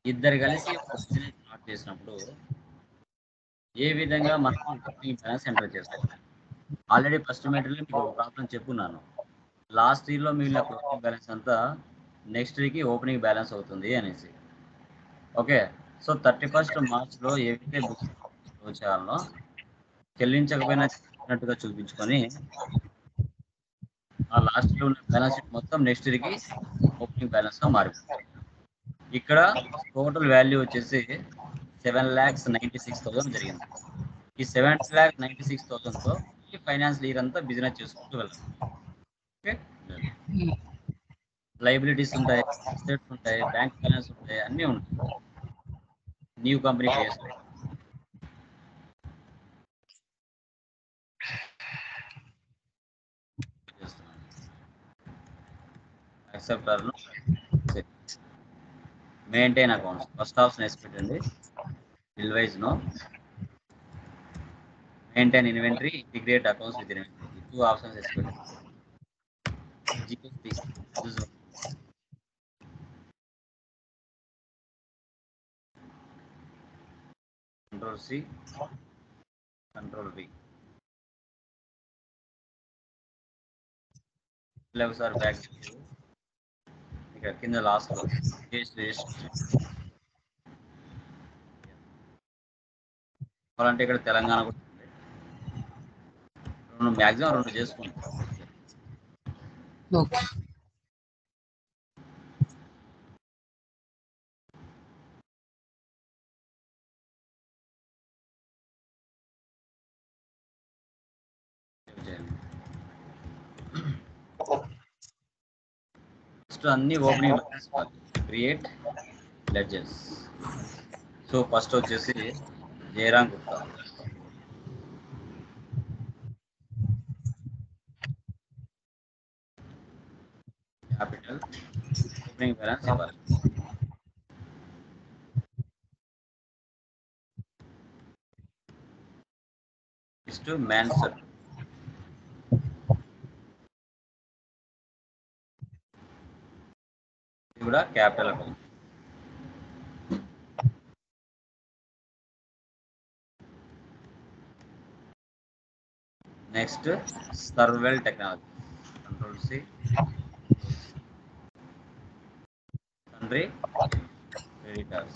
ఇద్దరు కలిసి business start చేసినప్పుడు ఏ విధంగా మనం ఓపెనింగ్ బ్యాలెన్స్ ఎంటర్ చేస్తాం ఆల్రెడీ ఫస్ట్ మీటర్లో మీకు ఒక ప్రాబ్లం చెప్పున్నాను లాస్ట్ ఇయర్లో మిగిలిన క్లోజింగ్ బ్యాలెన్స్ అంతా నెక్స్ట్ ఇయర్కి ఓపెనింగ్ బ్యాలెన్స్ అవుతుంది అనేసి ఓకే సో థర్టీ ఫస్ట్ మార్చ్లో ఏవైతే బుక్స్ క్లోజ్ చేయాలో చెల్లించకపోయినా చెల్లించినట్టుగా చూపించుకొని ఆ లాస్ట్ లో ఉన్న బ్యాలెన్స్ షీట్ మొత్తం నెక్స్ట్ ఇయర్కి ఓపెనింగ్ బ్యాలెన్స్ గా మారిపోతుంది ఇక్కడ టోటల్ వాల్యూ వచ్చేసి seven lakhs ninety six thousand జరిగింది ఈ సెవెన్ ల్యాక్ నైంటీ సిక్స్ థౌసండ్తో ఈ ఫైనాన్స్ ఇయర్ అంతా బిజినెస్ చేసుకుంటూ వెళ్ళాలి ఓకే లైబిలిటీస్ ఉంటాయి అసెట్స్ ఉంటాయి బ్యాంక్ బ్యాలెన్స్ ఉంటాయి అన్నీ ఉంటాయి న్యూ కంపెనీ చేస్తాయి accepter maintain accounts first option వేసి పెట్టండి bill wise no maintain inventory integrate accounts with inventory two options వేసి పెట్టండి GST control C control V ఒకసారి బ్యాక్ ఇక్కడ కింద లాస్ట్ లో కేసు రిజిస్ట్రేషన్ కావాలంటే ఇక్కడ తెలంగాణ కూడా ఉంది రెండు మ్యాక్సిమం రెండు చేసుకుంటాం ఓకే ఫస్ట్ అన్ని opening create ledgers so first వచ్చేసి Jayaram Gupta capital opening balance ఇవ్వాలి నెక్స్ట్ మ్యాన్సర్ ఇది కూడా క్యాపిటల్ అకౌంట్ నెక్స్ట్ సర్వెల్ టెక్నాలజీ కంట్రోల్ సి తండ్రి creditors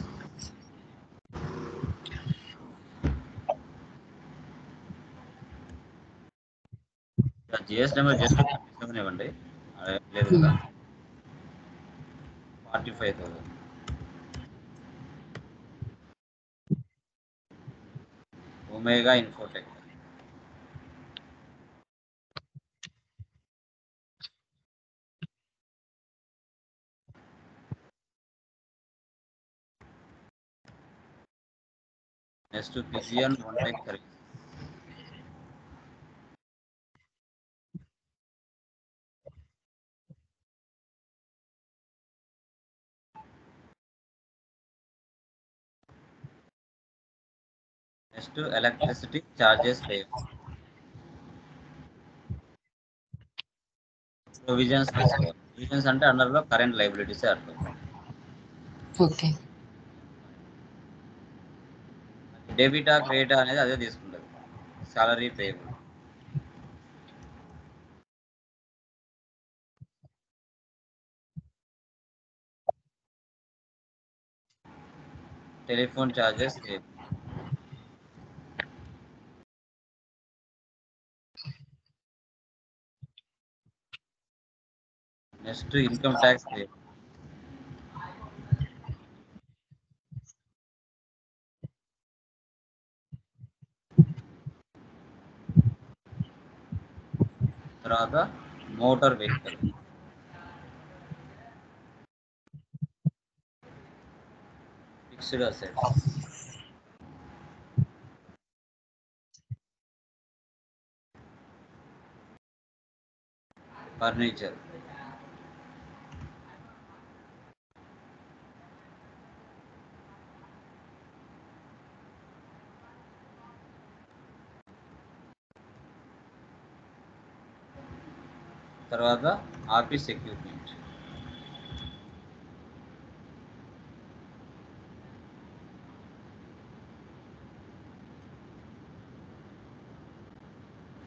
GS number just seven ఇవ్వండి అదే లేదు కదా forty five thousand Omega Infotech next pigeon one tech service next electricity charges లేవు ప్రొవిజన్స్ ప్రొవిజన్స్ అంటే అండర్లో కరెంట్ లైబిలిటీస్ అర్థం ఓకే డెబిటా క్రెడిటా అనేది అదే తీసుకుంటుంది సాలరీ పేబుల్ టెలిఫోన్ చార్జెస్ లేవు నెక్స్ట్ ఇన్కమ్ ట్యాక్స్ లేవు తర్వాత motor vehicle fixed assets furniture తర్వాత ఆఫీస్ ఎక్విప్మెంట్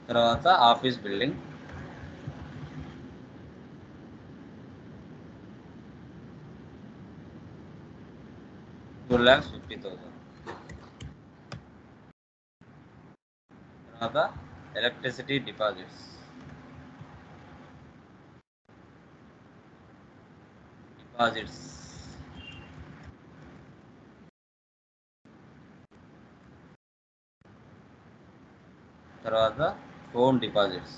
తర్వాత office building two lakhs fifty thousand తర్వాత ఎలక్ట్రిసిటీ డిపాజిట్స్ డిపాజిట్స్ తర్వాత ఫోన్ డిపాజిట్స్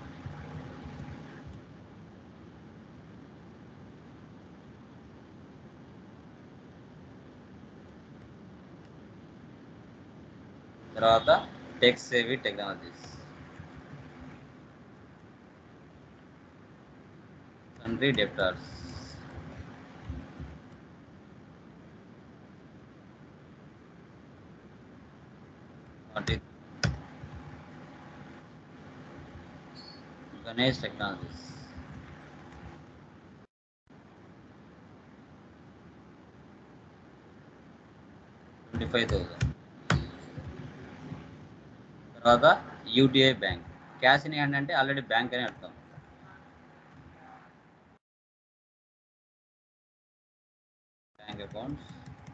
తర్వాత tech savvy technologies country debtors forty Ganesh technologies twenty five thousand తర్వాత UTI bank cash in hand అంటే already bank అని అర్థం bank accounts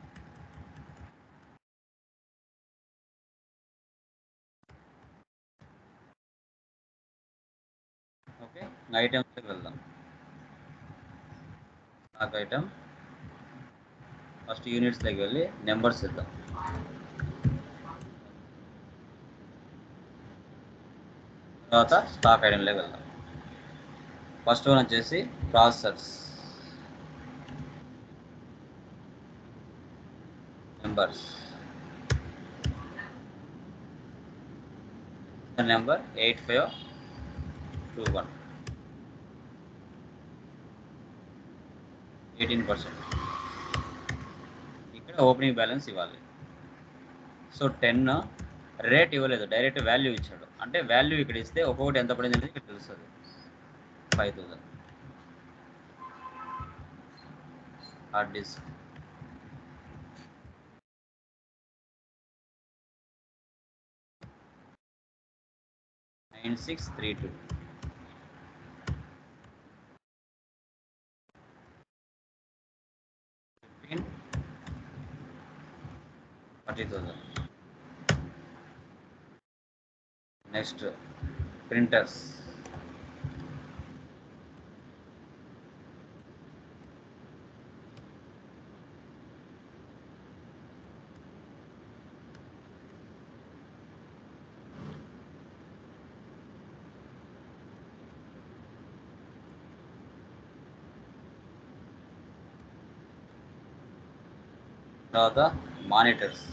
okay ఐటమ్స్కి వెళ్దాం stock item first యూనిట్స్లోకి వెళ్ళి numbers ఇద్దాం తర్వాత స్టాక్ ఐటెంలోకి వెళ్దాం ఫస్ట్ వన్ వచ్చేసి processors numbers number eight five two one eighteen percent ఇక్కడ ఓపెనింగ్ బ్యాలెన్స్ ఇవ్వాలి సో టెన్ రేట్ ఇవ్వలేదు డైరెక్ట్ వాల్యూ ఇచ్చాడు అంటే వాల్యూ ఇక్కడ ఇస్తే ఒక్కొక్కటి ఎంత పడింది అనేది ఇక్కడ తెలుస్తుంది five thousand hard disk nine six three two fifteen forty thousand next printers తర్వాత మానిటర్స్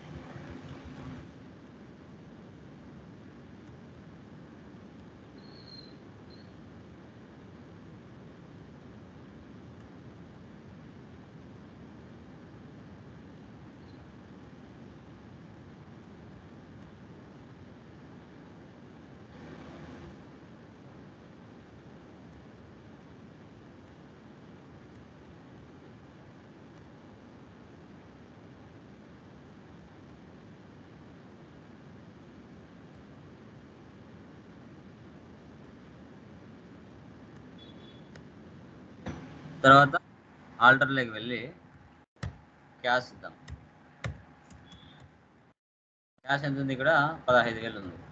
తర్వాత ఆల్టర్లోకి వెళ్ళి క్యాష్ ఇద్దాం క్యాష్ ఎంత ఉంది ఇక్కడ పదహైదు వేలు ఉంది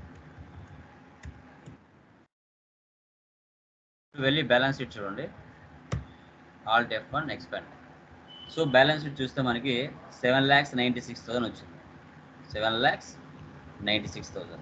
ఇప్పుడు వెళ్ళి బ్యాలెన్స్ షీట్ చూడండి alt F one expand so balance sheet చూస్తే మనకి seven lakhs ninety six thousand వచ్చింది seven lakhs ninety six thousand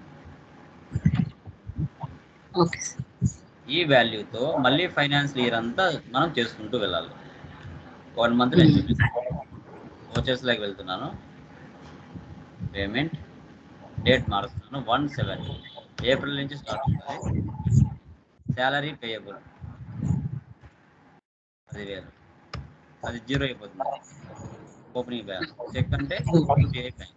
okay sir ఈ వాల్యూతో మళ్ళీ ఫైనాన్స్ ఇయర్ అంతా మనం చేసుకుంటూ వెళ్ళాలి వన్ మంత్ నేను చూపిస్తాను వోచర్స్లోకి వెళ్తున్నాను పేమెంట్ డేట్ మారుస్తున్నాను వన్ సెవెన్ ఏప్రిల్ నుంచి స్టార్ట్ అవుతుంది శాలరీ పేయబుల్ పదివేలు అది జీరో అయిపోతుంది ఓపెనింగ్ బ్యాంక్ చెక్ అంటే యూటీఐ బ్యాంక్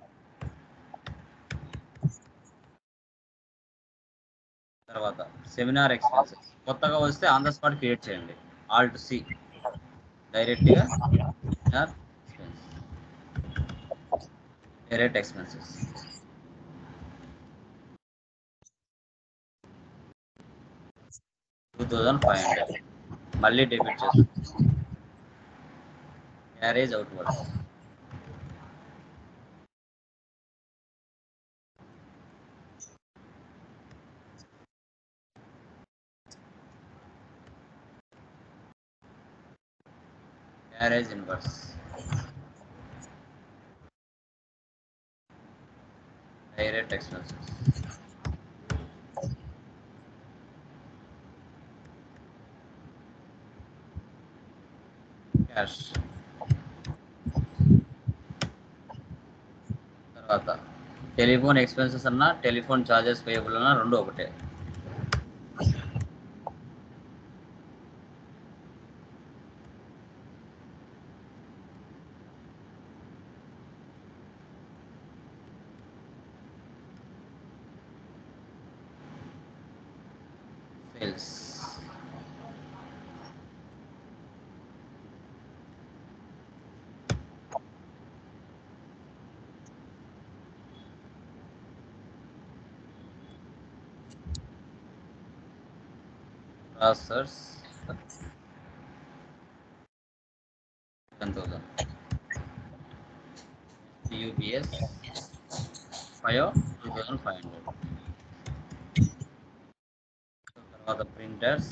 తర్వాత సెమినార్ ఎక్స్పెన్సెస్ కొత్తగా వస్తే ఆన్ ద స్పాట్ క్రియేట్ చేయండి ఆల్ట్ సి డైరెక్ట్గా seminar direct expenses thousand five hundred మళ్ళీ డెబిట్ చేస్తాం carriage outward carriage inverse direct expenses cash తర్వాత టెలిఫోన్ ఎక్స్పెన్సెస్ అన్నా టెలిఫోన్ ఛార్జెస్ పేయబుల్ అన్నా రెండు ఒకటే sales processors ten thousand UPS five two thousand five hundred తర్వాత printers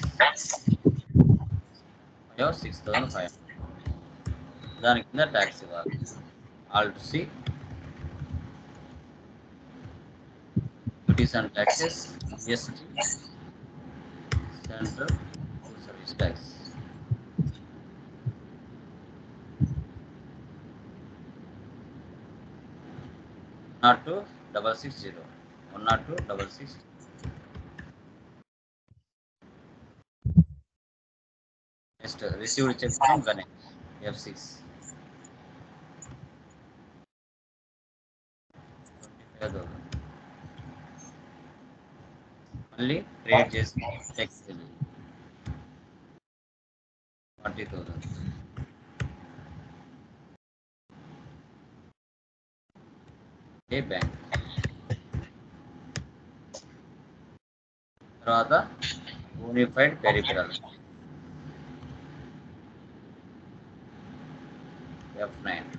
five six thousand five hundred దాని కింద ట్యాక్స్ ఇవ్వాలి alt C duties and taxes GST central service tax nought two double six zero one nought two double six next received cheque from Ganesh F six twenty five thousand మళ్ళీ create చేసి టెక్స్ forty thousand ఏ bank తర్వాత unified peripheral F nine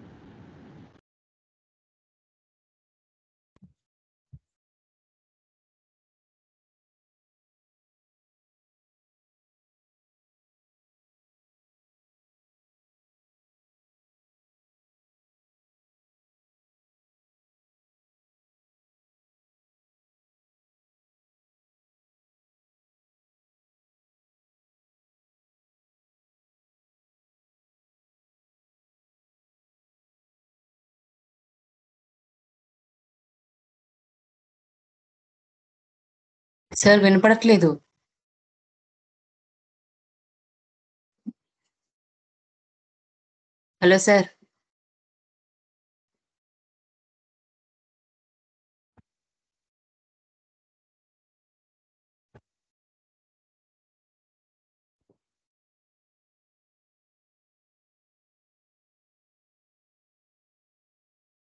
sir వినపడట్లేదు hello sir